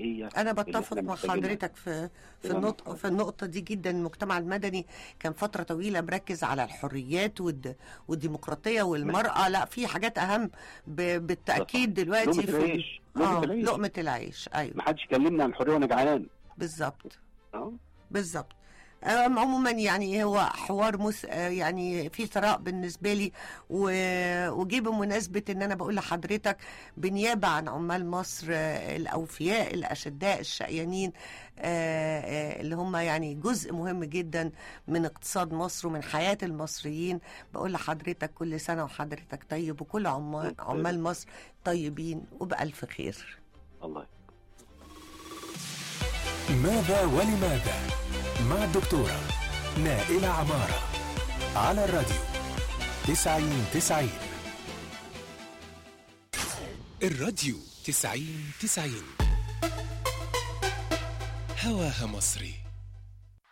الحقيقيه انا اللي بتفق إحنا مع محتاجينها. حضرتك في في تمام. النقطه في النقطه دي جدا المجتمع المدني كان فتره طويله مركز على الحريات والد والديمقراطيه والمراه لا في حاجات اهم ب- بالتاكيد دلوقتي لقمة في العيش لقمة اه العيش لقمه العيش ايوه ما حدش كلمنا عن الحريه وانا جعان بالظبط اه بالظبط أم عموما يعني هو حوار مس... آه يعني في ثراء بالنسبه لي و... وجي بمناسبه ان انا بقول لحضرتك بنيابه عن عمال مصر آه، الاوفياء الاشداء الشقيانين آه، آه، اللي هم يعني جزء مهم جدا من اقتصاد مصر ومن حياه المصريين بقول لحضرتك كل سنه وحضرتك طيب وكل عمال, عمال مصر طيبين وبألف خير الله ماذا ولماذا مع الدكتورة نائلة عمارة على الراديو تسعين تسعين الراديو تسعين تسعين هواها مصري